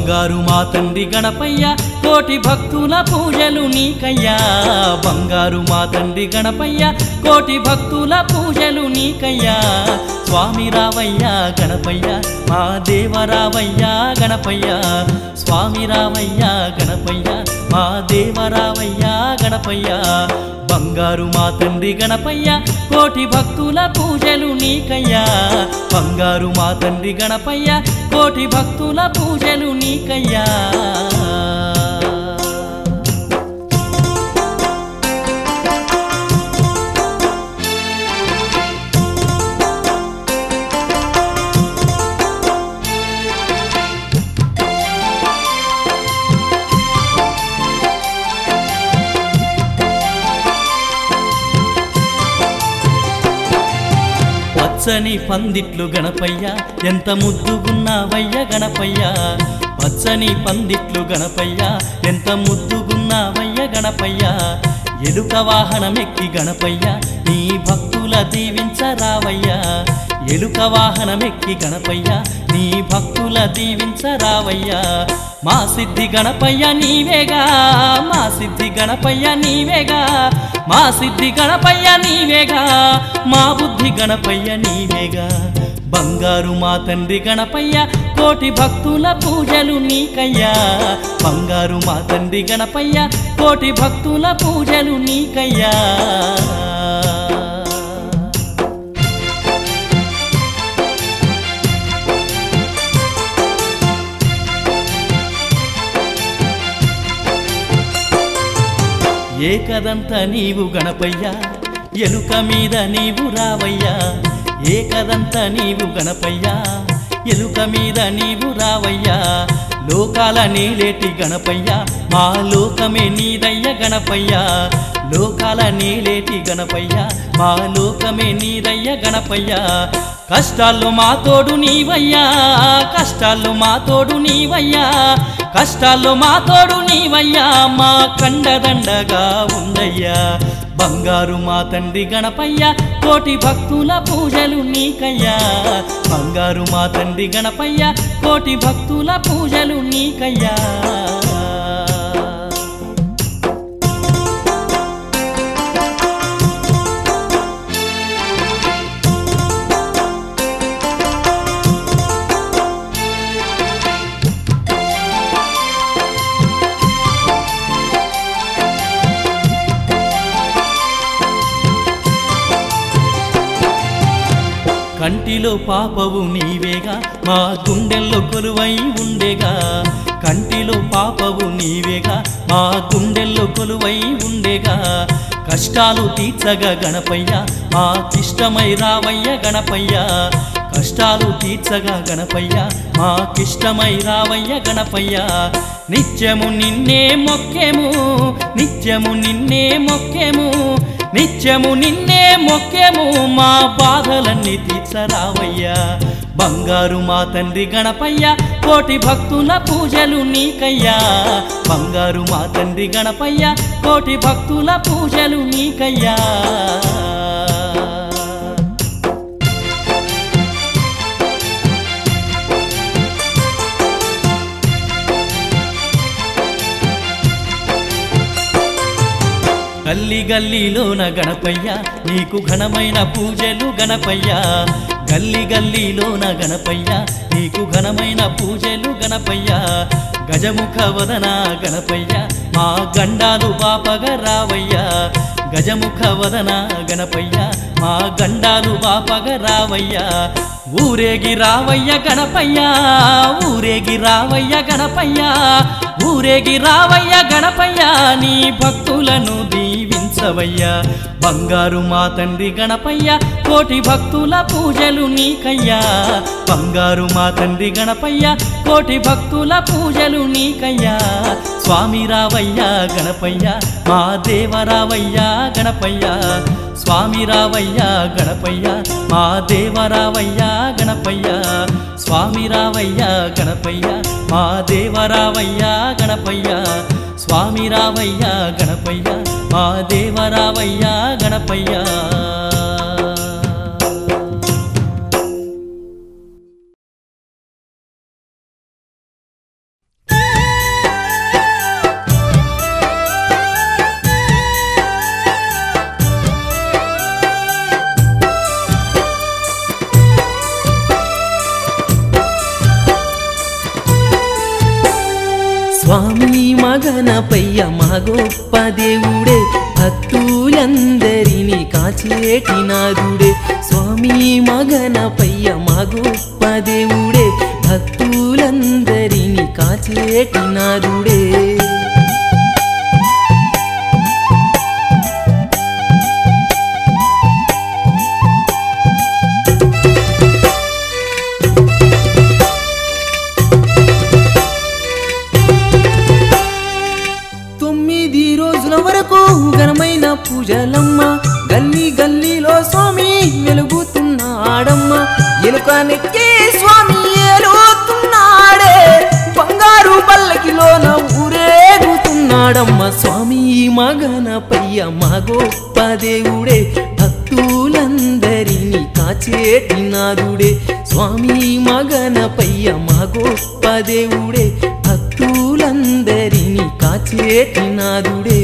బంగారు మా తండ్రి గణపయ్య కోటి భక్తుల పూజలు నీకయ్యా బంగారు మా తండ్రి గణపయ్య కోటి భక్తుల పూజలు నీకయ్యా స్వామి రావయ్య గణపయ్య మా దేవరావయ్య గణపయ్య స్వామి రావయ్య గణపయ్య మా దేవరావయ్య గణపయ్య బంగారు మా తండ్రి గణపయ్య కోటి భక్తుల పూజలు నీకయ్యా బంగారు మా తండ్రి గణపయ్య కోటి భక్తుల పూజలు నీకయ్యా పచ్చని పందిట్లు గణపయ్య ఎంత ముద్దుగున్నావయ్య గణపయ్య పచ్చని పందిట్లు గణపయ్య ఎంత ముద్దుగున్నావయ్య గణపయ్య ఎలుక వాహనమెక్కి గణపయ్య నీ భక్తుల దీవించరావయ్యా ఎలుక వాహనమెక్కి గణపయ్య నీ భక్తుల దీవించరావయ్యా మా సిద్ధి గణపయ్య నీవేగా మా సిద్ధి గణపయ్య నీవేగా మా సిద్ధి గణపయ్య నీవేగా మా బుద్ధి గణపయ్య నీవేగా బంగారు మా తండ్రి గణపయ్య కోటి భక్తుల పూజలు నీకయ్యా బంగారు మా తండ్రి గణపయ్య కోటి భక్తుల పూజలు నీకయ్యా ఏకదంత నీవు గణపయ్యా ఎలుక మీద నీవు రావయ్యా ఏకదంత నీవు గణపయ్యా ఎలుక మీద నీవు రావయ్యా లోకాల నీలేటి గణపయ్యా మా లోకమే నీదయ్య గణపయ్యా లోకాల నీలేటి గణపయ్యా మా లోకమే నీదయ్య గణపయ్యా కష్టాల్లో మా తోడు నీవయ్యా కష్టాల్లో మా తోడు నీవయ్యా కష్టాల్లో మా తోడు నీవయ్యా మా కండదండగా ఉందయ్యా బంగారు మా తండ్రి గణపయ్య కోటి భక్తుల పూజలు నీకయ్యా బంగారు మా తండ్రి గణపయ్య కోటి భక్తుల పూజలు నీకయ్యా కంటిలో పాపవు నీవేగా మా గుండెల్లో కొలువై ఉండేగా కంటిలో పాపవు నీవేగా మా గుండెల్లో కొలువై ఉండేగా కష్టాలు తీర్చగా గణపయ్య మాకిష్టమై రావయ్య గణపయ్య కష్టాలు తీర్చగా గణపయ్య మాకిష్టమై రావయ్య గణపయ్య నిత్యము నిన్నే మొక్కెము నిత్యము నిన్నే మొక్కెము నిత్యము నిన్నే మొక్కెము మా బాధలన్నీ తీర్చరావయ్యా బంగారు మా తండ్రి గణపయ్య కోటి భక్తుల పూజలు నీకయ్యా బంగారు మా తండ్రి గణపయ్య కోటి భక్తుల పూజలు నీకయ్యా గల్లి గల్లీలోన గణపయ్య నీకు ఘనమైన పూజలు గణపయ్య గల్లి గల్లీలోన గణపయ్య నీకు ఘనమైన పూజలు గణపయ్య గజముఖ వదన గణపయ్య మా గండాలు బాపగ రావయ్య గజముఖ వదన గణపయ్య మా గండాలు బాపగ రావయ్య ఊరేగి రావయ్య గణపయ్య ఊరేగి రావయ్య గణపయ్య ఊరేగి రావయ్య గణపయ్య నీ భక్తులను దీవించవయ్యా బంగారు మా తండ్రి గణపయ్య కోటి భక్తుల పూజలు నీకయ్యా బంగారు మా తండ్రి గణపయ్య కోటి భక్తుల పూజలు నీకయ్యా స్వామి రావయ్య గణపయ్య మా దేవరావయ్య గణపయ్య స్వామి రావయ్య గణపయ్య మా దేవరావయ్య గణపయ్య స్వామి రావయ్య గణపయ్య మా దేవరావయ్య గణపయ్య స్వామి రావయ్య గణపయ్య మా దేవరావయ్య గణపయ్య గణపయ్య మా గొప్ప దేవుడే భక్తులందరినీ కాచేటి నాదుడే స్వామి మా గణపయ్య మా గొప్ప దేవుడే భక్తులందరినీ కాచేటి నాదుడే తొమ్మిది రోజుల వరకు ఘనమైన పూజలమ్మ గల్లీ గల్లీలో స్వామి వెలుగుతున్నాడమ్మ ఎలుక నెక్కి స్వామి ఏలుతున్నాడే బంగారు పల్లకిలోన ఊరేగుతున్నాడమ్మ స్వామి మగనపయ్య మా గొప్ప దేవుడే భక్తులందరినీ కాచేటి నాదుడే స్వామి మగనపయ్య మా గొప్ప దేవుడే భక్తులందరినీ కాచేటి నాదుడే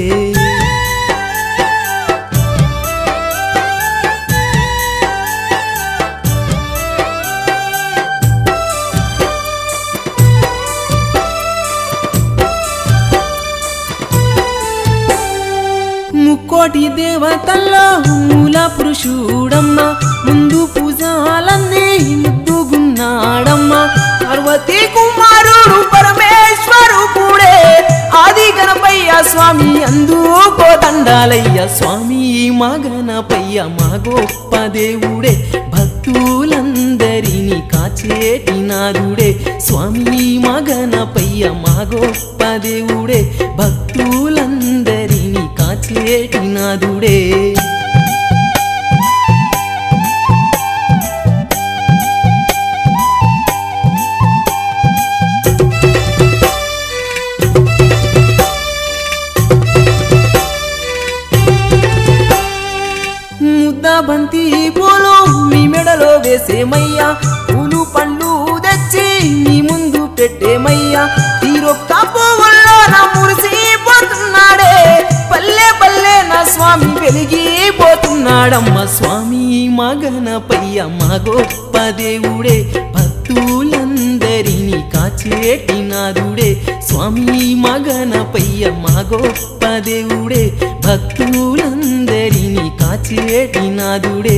ముక్కోటి దేవతల్లో మూల పురుషుడమ్మ ముందు పూజాలన్నీ ముద్దుగున్నాడమ్మ పార్వతీ కుమారుడు పరమేశ్వరు కూడే ఆది గణపయ్య స్వామి అందుకో దండాలయ్య స్వామి మా గణపయ్య మా గొప్ప దేవుడే భక్తులందరినీ కాచేటి నాదుడే స్వామి మా గణపయ్య మా గొప్ప దేవుడే భక్తులందరినీ కాచేటి నాదుడే ముద్ద బంతి పూలు మీ మెడలో వేసేమయ్యా పూలు పండ్లు తెచ్చి మీ ముందు పెట్టేమయ్యా తీరొక్క పువ్వుల్లో నా మురిసిపోతున్నాడే పల్లె పల్లె నా స్వామి వెలిగిపోతున్నాడమ్మ స్వామి మగనపయ్య మా గొప్ప దేవుడే భక్తులందరినీ కాచేటి నాదుడే స్వామి మగనపయ్య మా గొప్ప దేవుడే భక్తులందరినీ కాచేటి నాదుడే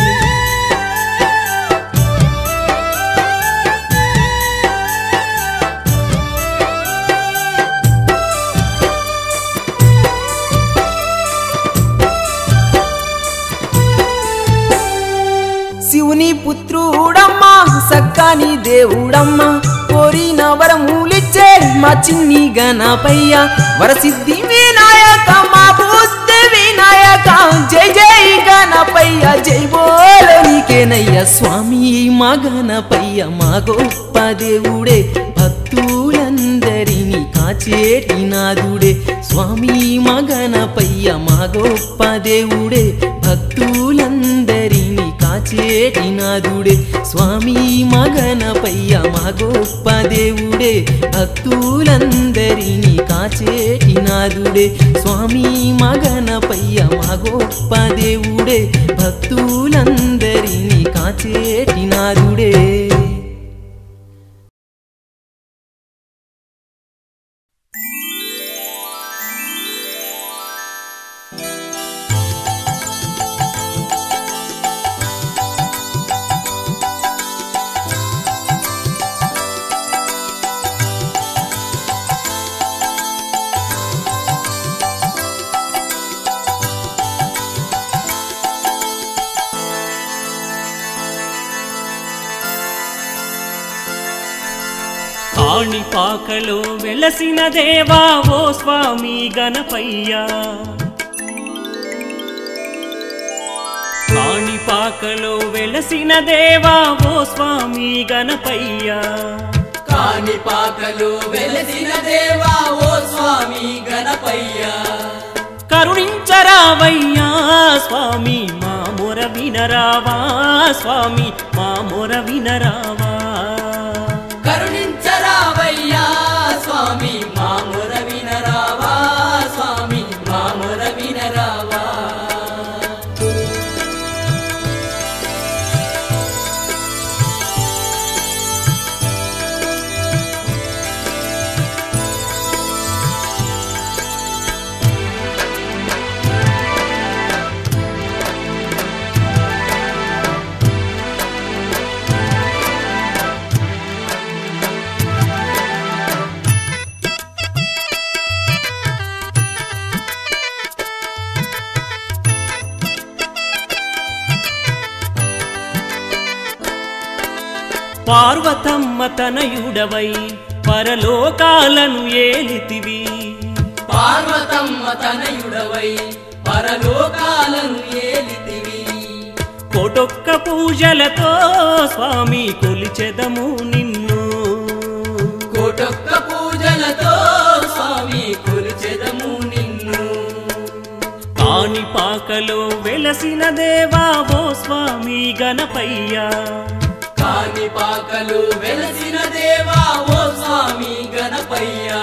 శివుని పుత్రుడమ్మా సక్కాని దేవుడమ్మా కోరిన వరములిచ్చే మా చిన్ని గణపయ్య వరసిద్ధి వినాయక మా బుద్ధి వినాయక జై జై గణపయ్య జై బోలో నీకేనయ్య స్వామి మా గణపయ్య మా గొప్ప దేవుడే భక్తులందరినీ కాచేటి నాదుడే స్వామి మా గణపయ్య మా గొప్ప దేవుడే భక్తులందరినీ కాచేటి నాదుడే స్వామి మా గణపయ్య మా గొప్ప దేవుడే భక్తులందరినీ కాచేటి నాదుడే స్వామి మా గణపయ్య మా గొప్ప దేవుడే భక్తులందరినీ కాచేటి నాదుడే కాణిపాకలో వెలసిన దేవా ఓ స్వామి గణపయ్యా కాణిపాకలో వెలసిన దేవా ఓ స్వామి గణపయ్యా కాణిపాకలు వెలసిన దేవా ఓ స్వామి గణపయ్య కరుణించరావయ్యా స్వామి మా మొర వినరావా స్వామి మా మొర వినరావా కరుణించరావయ్యా స్వామి మాముర వినరావా స్వామి మాముర వినరావా పార్వతమ్మ తనయుడవై పరలోకాలను ఏలితివి పార్వతమ్మ తనయుడవై పరలోకాలను ఏలితివి కోటొక్క పూజలతో స్వామి కొలిచెదము నిన్ను కోటొక్క పూజలతో స్వామి కొలిచెదము నిన్ను కాణిపాకలో వెలసిన దేవా ఓ స్వామి గణపయ్యా కాణిపాకలు వెలసిన దేవా ఓ స్వామి గణపయ్యా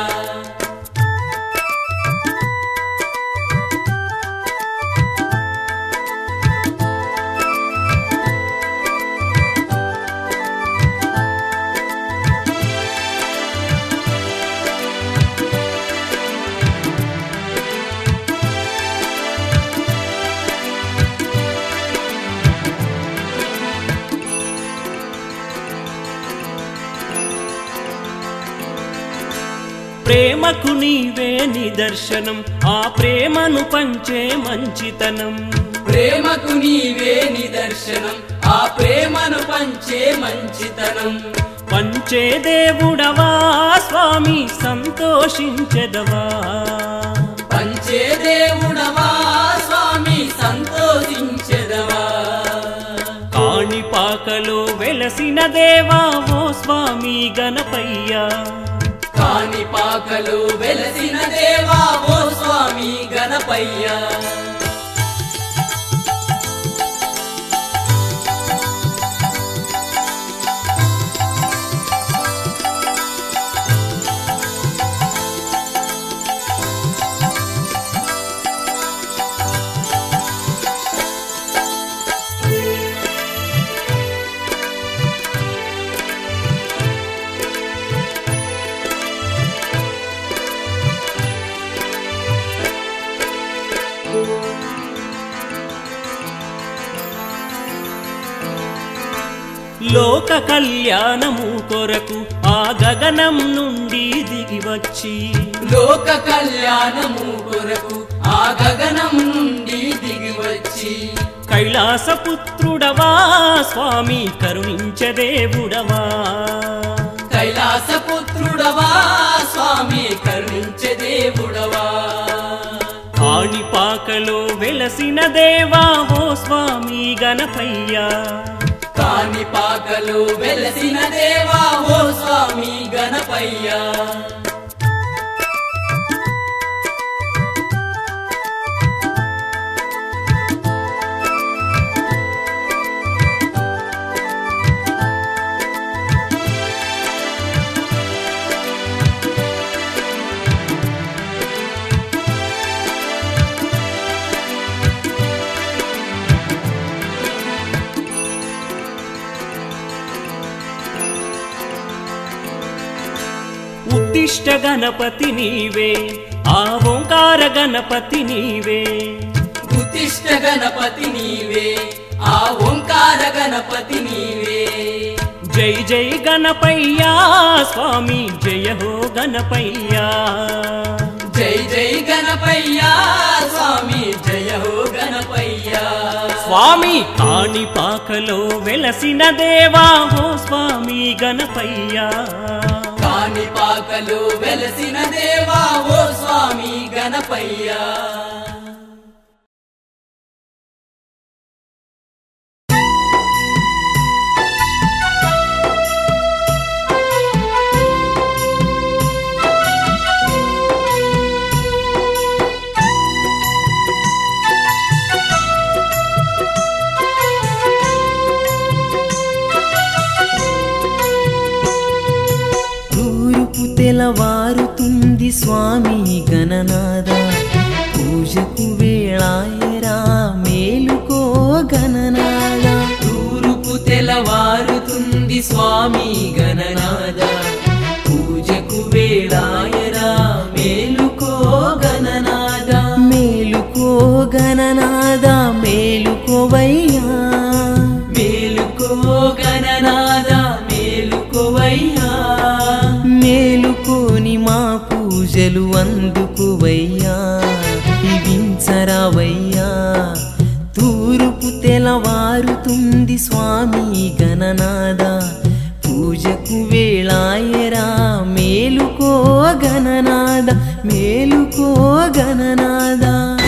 ప్రేమకు నీవే నిదర్శనం ఆ ప్రేమను పంచే మంచితనం ప్రేమకు నీవే నిదర్శనం ఆ ప్రేమను పంచే మంచితనం పంచే దేవుడవా స్వామి సంతోషించెదవా పంచే దేవుడవా స్వామి సంతోషించెదవా కాణిపాకలో వెలసిన దేవా ఓ స్వామి గణపయ్యా కాణిపాకలు వెలసిన దేవా ఓ స్వామి గణపయ్యా లోక కళ్యాణము కొరకు ఆ గగనం నుండి దిగి వచ్చి లోక కళ్యాణము కొరకు ఆ గగనం నుండి దిగి వచ్చి కైలాసపుత్రుడవా స్వామి కరుణించే దేవుడవా కైలాసపుత్రుడవా స్వామి కరుణించే దేవుడవా కాణిపాకలో వెలసిన దేవా ఓ స్వామి గణపయ్యా కాణిపాకలు వెలసిన దేవా ఓ స్వామి గణపయ్యా ఉత్తిష్ట గణపతి నీవే ఆ ఓంకార గణపతి నీవే ఉత్తిష్ట గణపతి నీవే ఆ ఓంకార గణపతి నీవే జై జై గణపయ్యా స్వామి జయ హో గణపయ్యా జై జై గణపయ్యా స్వామి జయ హో గణపయ్యా స్వామి కాణిపాకలో వెలసిన దేవా ఓ స్వామి గణపయ్యా కాణిపాకలు వెలసిన దేవా ఓ స్వామి గణపయ్యా తూర్పు తెలవారుతుంది స్వామి గణనాద పూజకు వేళాయరా మేలుకో గణనాద తూర్పు తెలవారుతుంది స్వామి గణనాద పూజకు వేళాయరా మేలుకో గణనాద మేలుకో గణనాద మేలుకోవయ్యా మేలుకో గణనాద మేలుకోవయ్యా మేలుకోని మా పూజలు అందుకువయ్యా ఇవించరావయ్యా తూర్పు తెలవారుతుంది స్వామి గణనాద పూజకు వేళాయరా మేలుకో గణనాద మేలుకో గణనాద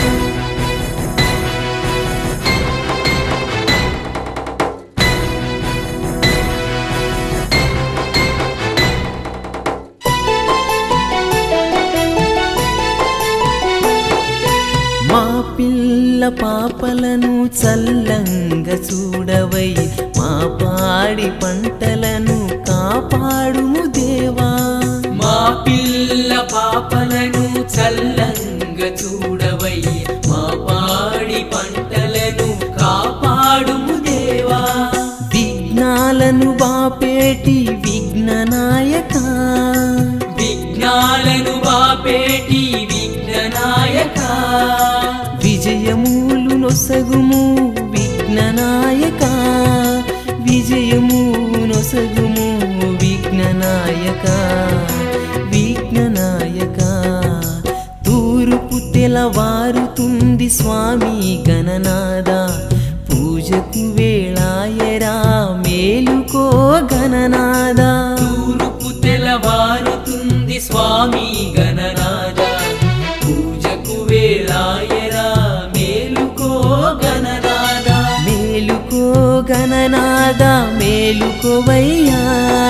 మా పిల్ల పాపలను చల్లంగా చూడవై మా పాడి పంటలను కాపాడుము దేవా మా పిల్ల పాపలను చల్లంగా చూడవై మా పాడి పంటలను కాపాడుము దేవా విఘ్నాలను బాపేటి విఘ్ననాయక విఘ్నాలను బాపేటి విఘ్ననాయక విజయములు నొసగుము విఘ్ననాయక విజయము నొసగుము విఘ్ననాయక విఘ్ననాయక తూర్పు తెలవారుతుంది స్వామి గణనాద పూజకు వేళాయరా మేలుకో గణనాద తూర్పు తెల్లవారుతుంది స్వామి గణనాద పూజకు వేళాయరా మేలుకో గణనాద మేలుకో గణనాద మేలుకోవయ్యా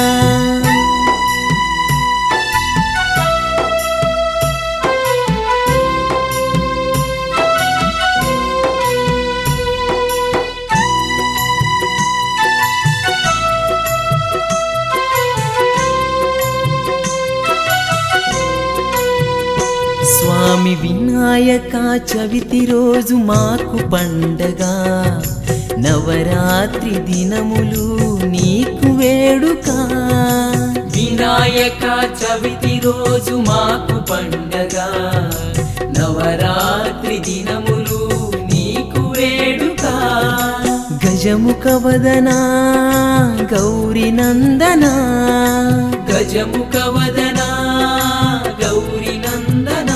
స్వామి వినాయక చవితి రోజు మాకు పండగ నవరాత్రి దినములు నీకు వేడుక వినాయక చవితి రోజు మాకు పండగ నవరాత్రి దినములు నీకు వేడుక గజముఖ వదనా గౌరి నందనా గజముఖ వదనా గౌరి నందనా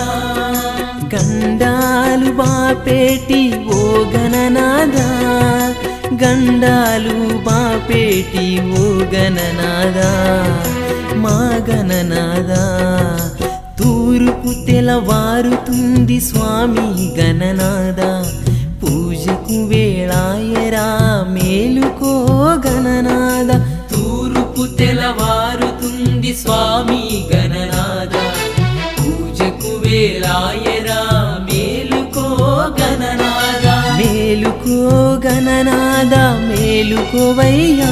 గండాలు బాపేటి ఓ గణనాద గండాలు బాపేటి ఓ గణనాద మా గణనాద తూర్పు తెలవారుతుంది స్వామి గణనాద పూజకు వేళాయరా మేలుకో గణనాద తూర్పు తెలవారుతుంది స్వామి గణనాద పూజకు వేళాయరా మేలుకో గణనాద మేలుకో గణనాద మేలుకోవయ్యా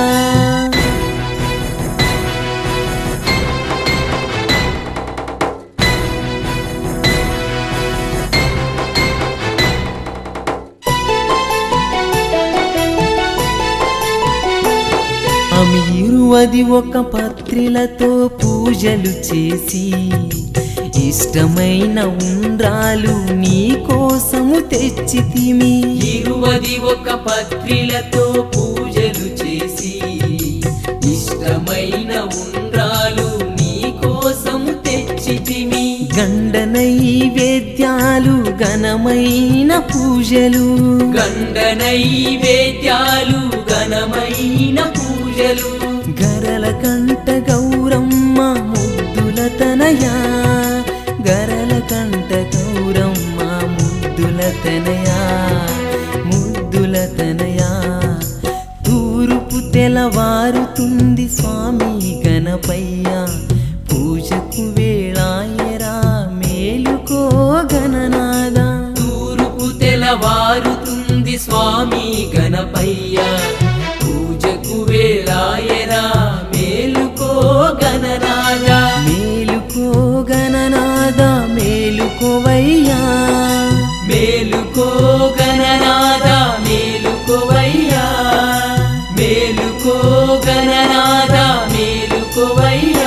అమీరువది ఒక పత్రిలతో పూజలు చేసి ఇష్టమైన ఉండ్రాలు నీ కోసము తెచ్చితిమి ఇరువది ఒక పత్రిలతో పూజలు చేసి ఇష్టమైన ఉండ్రాలు నీ కోసము తెచ్చితిమి గండ నైవేద్యాలు ఘనమైన పూజలు గండ నైవేద్యాలు ఘనమైన పూజలు గరల కంట గౌరమ్మ ముద్దుల తనయా గరల కంట గౌరమ్మ ముద్దుల తనయా ముద్దుల తనయా తూర్పు తెలవారుతుంది స్వామి గణపయ్య పూజకు వేళాయరా మేలుకో గణనాద తూర్పు తెలవారుతుంది స్వామి గణపయ్య పూజకు వేళాయరా మేలుకో గణనాద మేలుకో గణనాద మేలుకోవయ్యా మేలుకో గణనాద మేలుకోవయ్యా మేలుకో గణనాద మేలుకోవయ్యా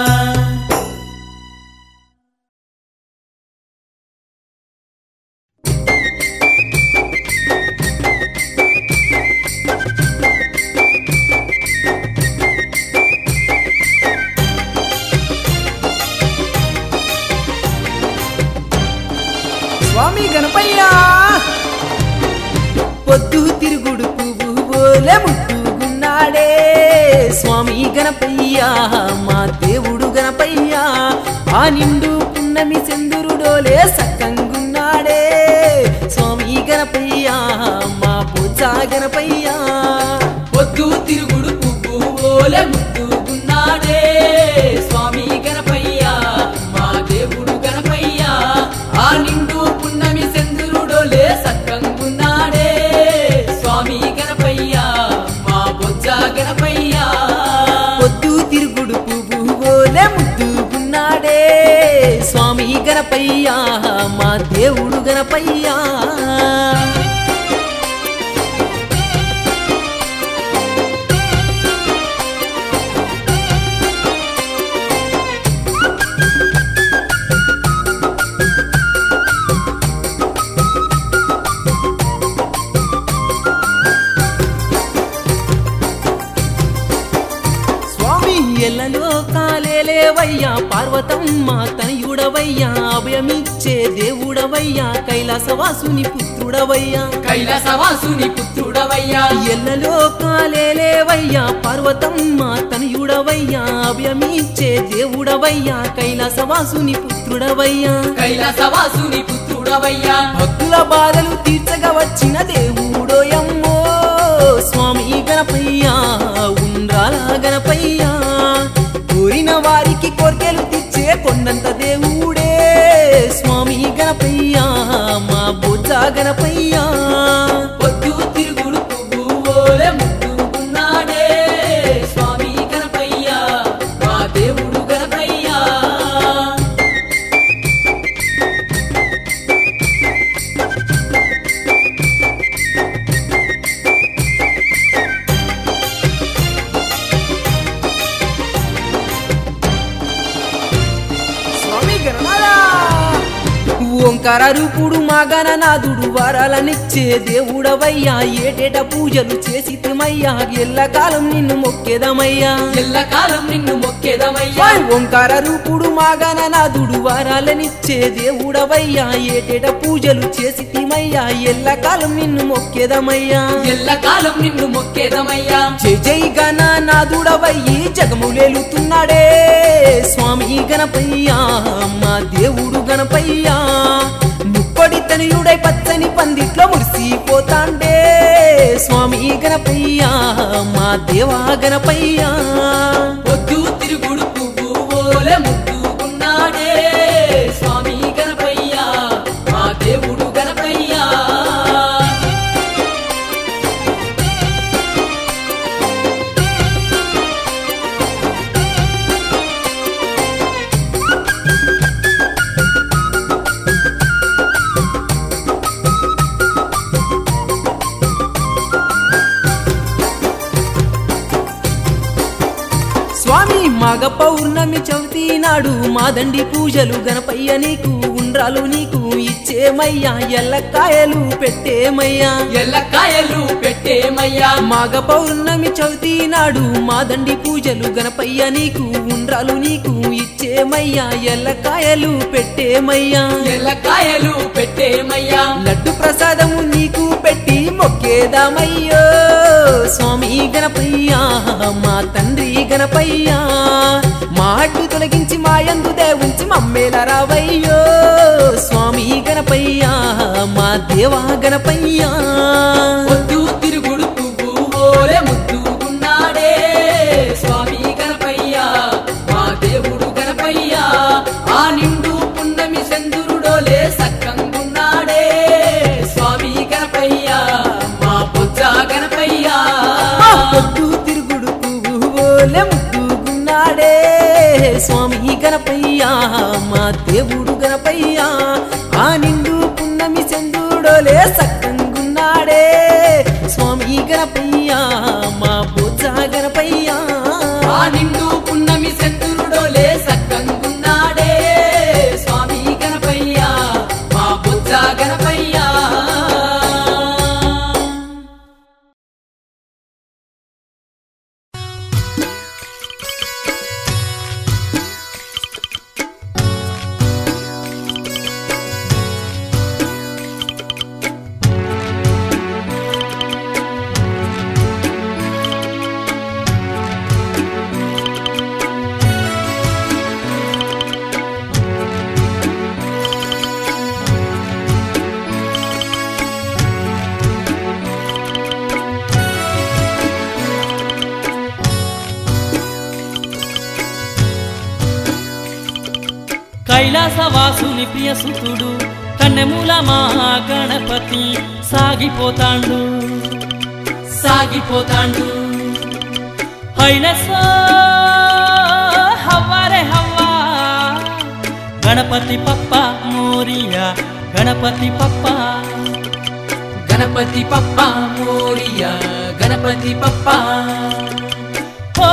స్వామి గణపయ్యా పొద్దు తిరుగుడు పువ్వు పోలే ముట్టుకున్నా సక్కంగున్నాడే స్వామి గణపయ్య మా దేవుడు గణపయ్య ఆ నిండు పున్నమి చంద్రుడోలే సక్కంగున్నాడే స్వామి గణపయ్య మా పూజ గణపయ్య పొద్దు తిరుగుడు పువ్వు ఓలె ముద్దుగున్నాడే స్వామి గణపయ్య మా దేవుడు గణపయ్య ఆ నిండు పున్నమి చంద్రుడోలే సక్కంగున్నాడే స్వామి గణపయ్య మా బొజ్జ గణపయ్య పొద్దు తిరుగుడు పువ్వు ఓలే ముద్దుగున్నాడే స్వామి గణపయ్య మా దేవుడు గణపయ్య స్వామి ఎల్లలో కాలేలేవయ్యా పార్వతమ్మ తనయుడవయ్యా అభయమిచ్చే దేవుడవయ్యా కైలాసవాసుని పుత్రుడవయ్యా కైలాసవాసుని పుత్రుడవయ్యా ఎల్లలో కాలేలేవయ్యా పార్వతమ్మ తనయుడవయ్యా అభయమిచ్చే దేవుడవయ్యా కైలాసవాసుని పుత్రుడవయ్యా కైలాసవాసుని పుత్రుడవయ్యా భక్తుల బాధలు తీర్చగా వచ్చిన దేవుడోయమ్మో స్వామి గణపయ్యా ఉండ్రాల గణపయ్యా కోరిన వారికి కోర్కెలు తెచ్చే కొండంత దేవుడే స్వామి గణపయ్యా మా బొజ్జ గణపయ్యా పొద్దు తిరుగుడు పువ్వు ఓలె ముద్దుగున్నాడే స్వామి గణపయ్య మా దేవుడు గణపయ్య స్వామి గణనాథా ఓంకార రూపుడు మా గణనాథుడు వరాలనిచ్చే దేవుడవయ్యా ఏటేట పూజలు చేసి తిమయ్యా ఎల్లకాలం నిన్ను మొక్కేదమయ్యా ఎల్లకాలం నిన్ను మొక్కేదమయ్యా ఓయ్ ఓంకార రూపుడు మా గణనాథుడు వరాలనిచ్చే దేవుడవయ్యా ఏటేట పూజలు చేసి తిమయ్యా ఎల్లకాలం నిన్ను మొక్కేదమయ్యా ఎల్లకాలం నిన్ను మొక్కేదమయ్యా జై జై గణనాథుడవయ్యి జగములేలుతున్నాడే స్వామి గణపయ్యా మా దేవుడు గణపయ్యా ముప్పడి తనయుడై పచ్చని పందిట్లో మురిసిపోతాండే స్వామి గణపయ్యా మా దేవా గణపయ్యా పొద్దు తిరుగుడు పువ్వు ఓలె ముద్దుగున్నాడే స్వామి గణపయ్య మా దేవుడు గణపయ్య స్వామి మాగ పౌర్ణమి చవితి నాడు మా దండి పూజలు గణపయ్య నీకు ఉండ్రాలు నీకు ఇచ్చేమయ్యా ఎల్లకాయలు పెట్టేమయ్యా ఎల్లకాయలు పెట్టేమయ్యా మాగ పౌర్ణమి చవితి నాడు మా దండి పూజలు గణపయ్య నీకు ఉండ్రాలు నీకు ఇచ్చేమయ్యా ఎల్లకాయలు పెట్టేమయ్యా ఎల్లకాయలు పెట్టేమయ్యా లడ్డు ప్రసాదము నీకు పెట్టి మొక్కేదామయ్యో స్వామి గణపయ్యా మా తండ్రి గణపయ్యా మా అడ్డు తొలగించి మా యందు దేవుంచి మమ్మేల రావయ్యో స్వామి గణపయ్యా మా దేవా గణపయ్యా పొద్దు తిరుగుడు పువ్వు ఓలే ముద్దుగున్నాడే స్వామి గణపయ్య మా దేవుడు గణపయ్య ఆ నిండు పున్నమి చంద్రుడోలే సక్కంగున్నాడే స్వామి గణపయ్య మా బొజ్జ గణపయ్య మా పొద్దు తిరుగుడు పువ్వు ఓలె ముద్దుగున్నాడే స్వామి గణపయ్యా మా దేవుడు గణపయ్యా ఆ నిండు పున్నమి చంద్రుడోలే సక్కంగున్నాడే స్వామి గణపయ్యా మా బొజ్జ గణపయ్యా ఆ నిండు పున్నమి చంద్రుడోలే సక్కంగున్నాడే స్వామి గణపయ్య మా బొజ్జ గణపయ్య కైలాసవాసుని ప్రియసుతుడు కన్నెమూల మా గణపతి సాగిపోతాండు సాగిపోతాండు హైలస హవ్వారే హవ్వా గణపతి పప్ప మోరియా గణపతి పప్ప గణపతి పప్ప మోరియా గణపతి పప్ప ఓ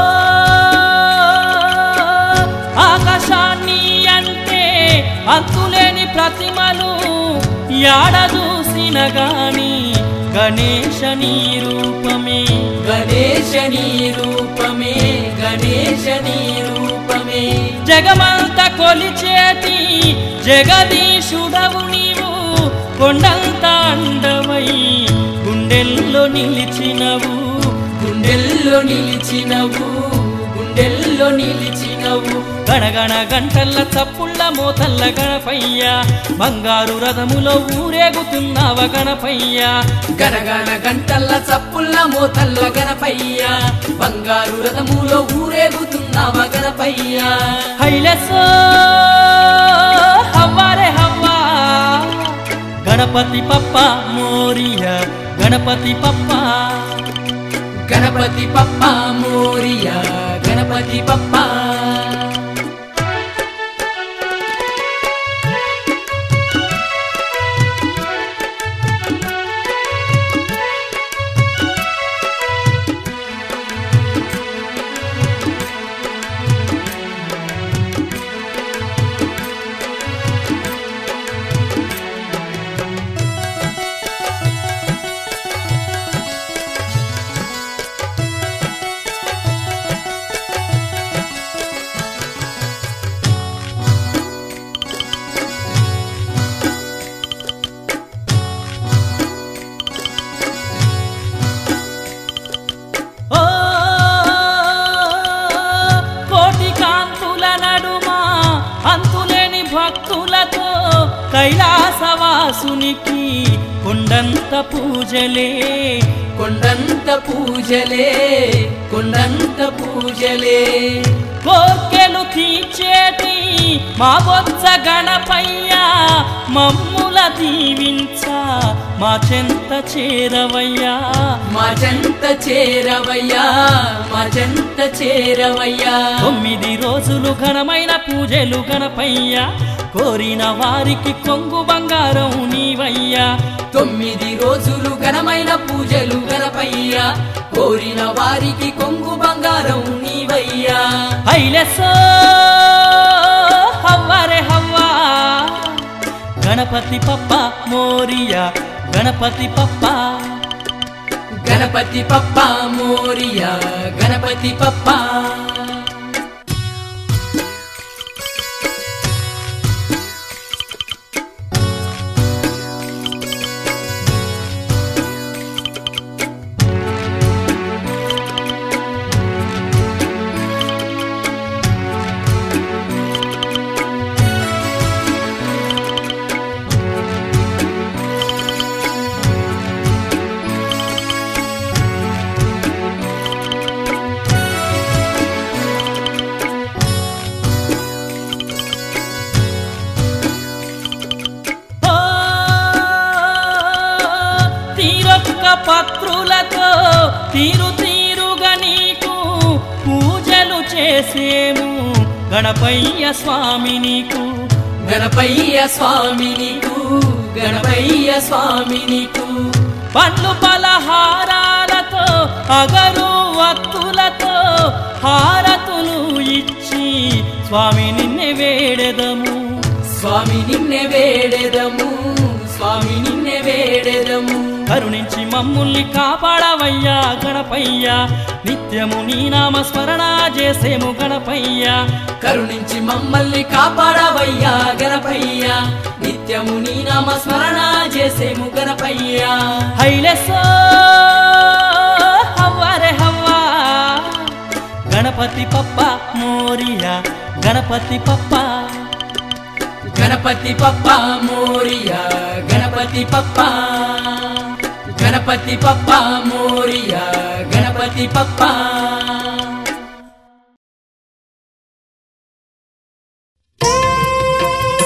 ఆకాశాన్ని అంటే అంతులేని ప్రతిమలు యాడ చూసిన గాని గణేశ నీ రూపమే గణేశ నీ రూపమే గణేశ నీ రూపమే జగమంత కొలిచేటి జగదీశుడవు నీవు కొండంత అండవై గుండెల్లో నిలిచినవు గుండెల్లో నిలిచినవు గుండెల్లో నిలిచినవు గణగణ గంటల్ల చప్పుళ్ళ మోతల్ల గణపయ్య బంగారు రథములో ఊరేగుతున్నావ గణపయ్య గనగన గంటల్ల చప్పుల్ల మోతల్ల గణపయ్య బంగారు రథములో ఊరేగుతున్నావ గణపయ్య హైలసో హవ్వారే హవ్వా గణపతి పప్ప మోరియ గణపతి పప్ప గణపతి పప్ప మోరియా గణపతి పప్ప ఓ కోటి కాంతుల నడుమ అంతులేని భక్తులతో కైలాసవాసునికి కొండంత పూజలే కొండంత పూజలే కొండంత పూజలే కోర్కెలు తీర్చేటి మా బొత్స గణపయ్య మమ్ముల దీవించ మా చెంత చేరవయ్యా మా చెంత చేరవయ్యా మా చెంత చేరవయ్యా తొమ్మిది రోజులు ఘనమైన పూజలు గణపయ్య కోరిన వారికి కొంగు బంగారం నీవయ్యా తొమ్మిది రోజులు ఘనమైన పూజలు గణపయ్య కోరిన వారికి కొంగు బంగారం నీవయ్యా హైలెసో హవ్వరే హవ్వా గణపతి పప్ప మోరియా గణపతి పప్ప గణపతి పప్ప మోరియా గణపతి పప్ప ఓ, తీరొక్క పత్రులతో తీరు తీరుగా నీకు పూజలు చేసేము గణపయ్య స్వామి నీకు గణపయ్య స్వామి నీకు గణపయ్య స్వామి నీకు పండ్లు పలహారాలతో అగరు వత్తులతో హారతులు ఇచ్చి స్వామి నిన్నే వేడెదము స్వామి నిన్నే వేడెదము స్వామి నిన్నే వేడెదము కరుణించి మమ్ముల్ని కాపాడవయ్యా గణపయ్య నిత్యము నీ నామ స్మరణ చేసేము గణపయ్య కరుణించి మమ్మల్ని కాపాడవయ్యా గణపయ్య నిత్యము నీ నామ స్మరణ చేసేము గణపయ్య హైలెసో హవ్వరే హవ్వా గణపతి పప్ప మోరియా గణపతి పప్ప గణపతి పప్ప మోరియా గణపతి పప్ప గణపతి పప్ప మోరియా గణపతి పప్ప Thank you.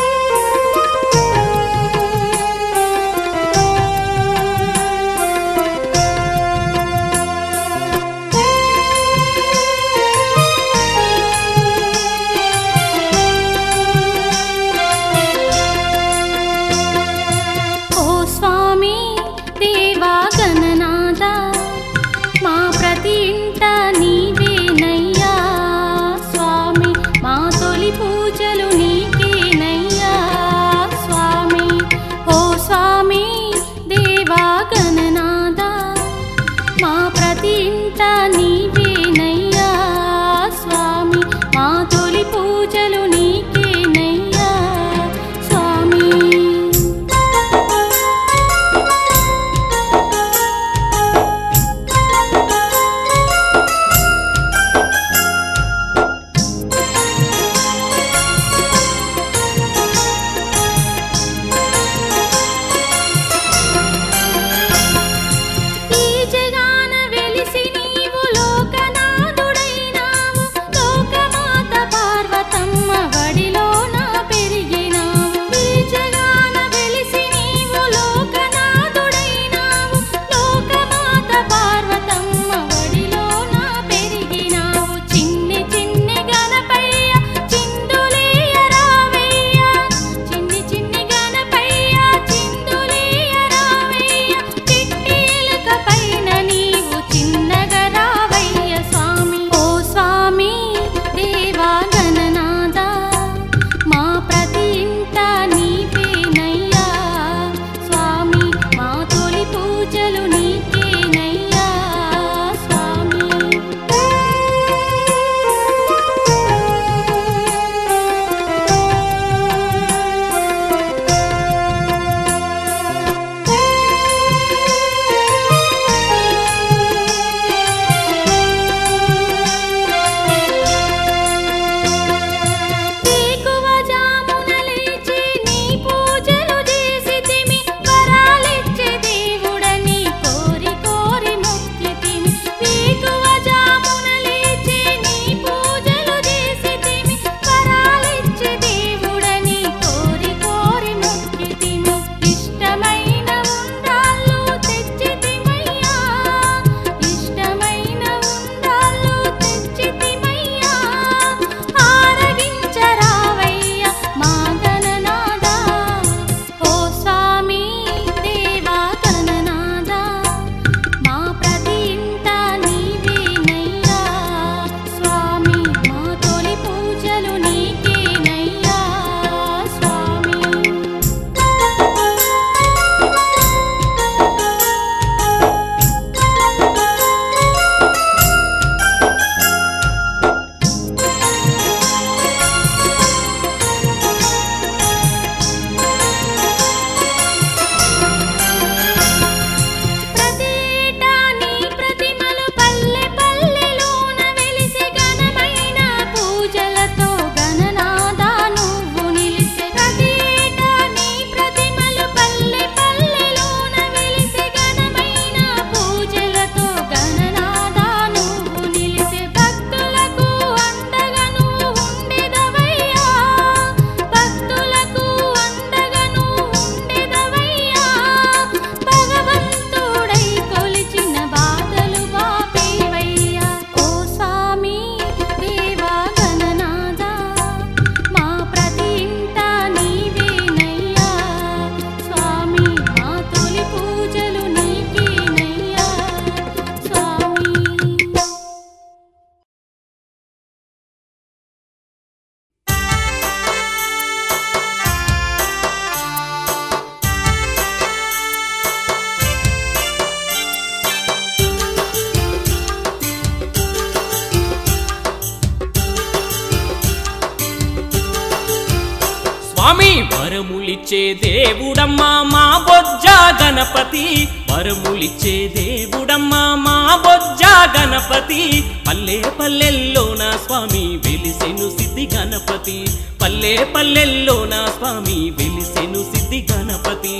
స్వామి వరములిచ్చే దేవుడమ్మా మా బొజ్జ గణపతి వరములిచ్చే దేవుడమ్మా మా బొజ్జ గణపతి పల్లె పల్లెల్లో నా స్వామి వెలిసెను సిద్ధి గణపతి పల్లె పల్లెల్లో నా స్వామి వెలిసెను సిద్ధి గణపతి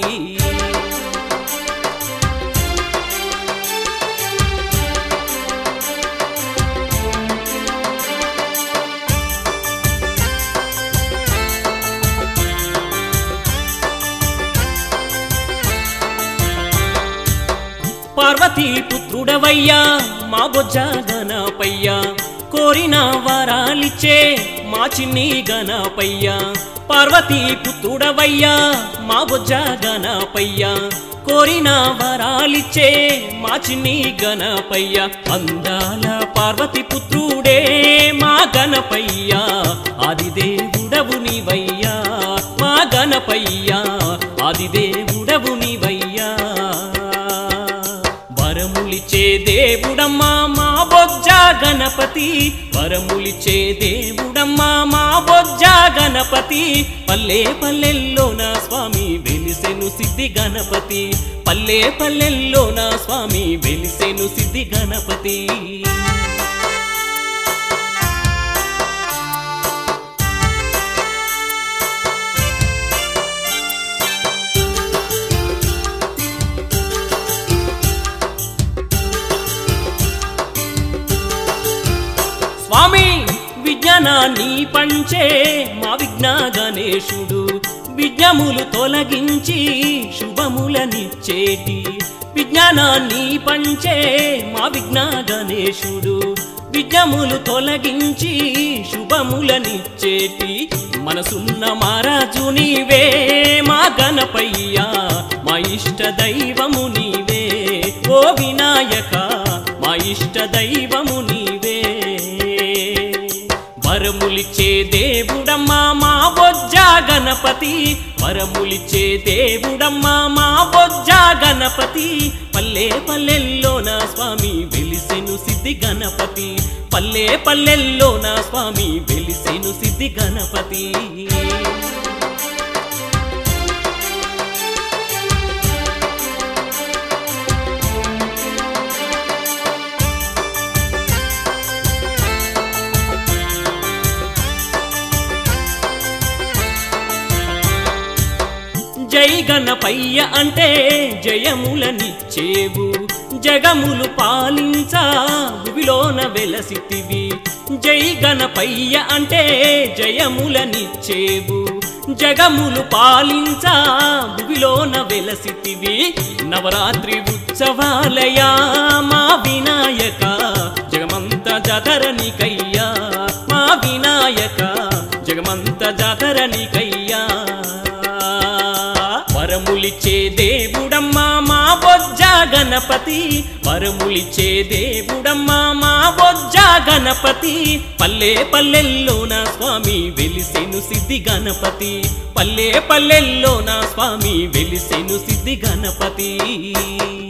పార్వతీ పుత్రుడవయ్యా మా బొజ్జ గణపయ్యా కోరిన వరాలిచ్చే మా చిన్ని గణపయ్యా పార్వతీ పుత్రుడవయ్యా మా బొజ్జ గణపయ్యా కోరిన వరాలిచ్చే మా చిన్ని గణపయ్యా అందాల పార్వతి పుత్రుడే మా గణపయ్యా ఆదిదేవుడవు నీవయ్యా మా గణపయ్యా ఆదిదేవుడవు నీవయ్యా వరములిచ్చే దేవుడమ్మా మా బొజ్జ గణపతి వరములిచ్చే దేవుడమ్మా మా బొజ్జ గణపతి పల్లె పల్లెల్లో నా స్వామి వెలిసెను సిద్ధి గణపతి పల్లె పల్లెల్లో నా స్వామి వెలిసెను సిద్ధి గణపతి స్వామి విజ్ఞానాన్ని పంచే మా విఘ్న గణేశుడు విజ్ఞములు తొలగించి శుభములనిచ్చేటి విజ్ఞానాన్ని పంచే మా విఘ్న గణేశుడు విజ్ఞములు తొలగించి శుభములనిచ్చేటి మనసున్న మహారాజు నీవే మా గణపయ్యా మా ఇష్ట దైవము నీవే ఓ వినాయక మా ఇష్ట దైవము నీవే వరములిచ్చే దేవుడమ్మా మా బొజ్జ గణపతి వరములిచ్చే దేవుడమ్మా మా బొజ్జ గణపతి పల్లె పల్లెల్లో నా స్వామి వెలిసెను సిద్ధి గణపతి పల్లె పల్లెల్లో నా స్వామి వెలిసెను సిద్ధి గణపతి జై గణపయ్య అంటే జయములనిచ్చేవు జగములు పాలించా భువిలోన వెలసితివి జై గణపయ్య అంటే జయములనిచ్చేవు జగములు పాలించా భువిలోన వెలసితివి నవరాత్రి ఉత్సవాలయా మా వినాయక జగమంత జాతరనికయ్యా మా వినాయక జగమంత జాతరనికయ్యా వరములిచ్చే దేవుడమ్మా మా బొజ్జ గణపతి వరములిచ్చే దేవుడమ్మా మా బొజ్జ గణపతి పల్లె పల్లెల్లో నా స్వామి వెలిసెను సిద్ధి గణపతి పల్లె పల్లెల్లో నా స్వామి వెలిసెను సిద్ధి గణపతి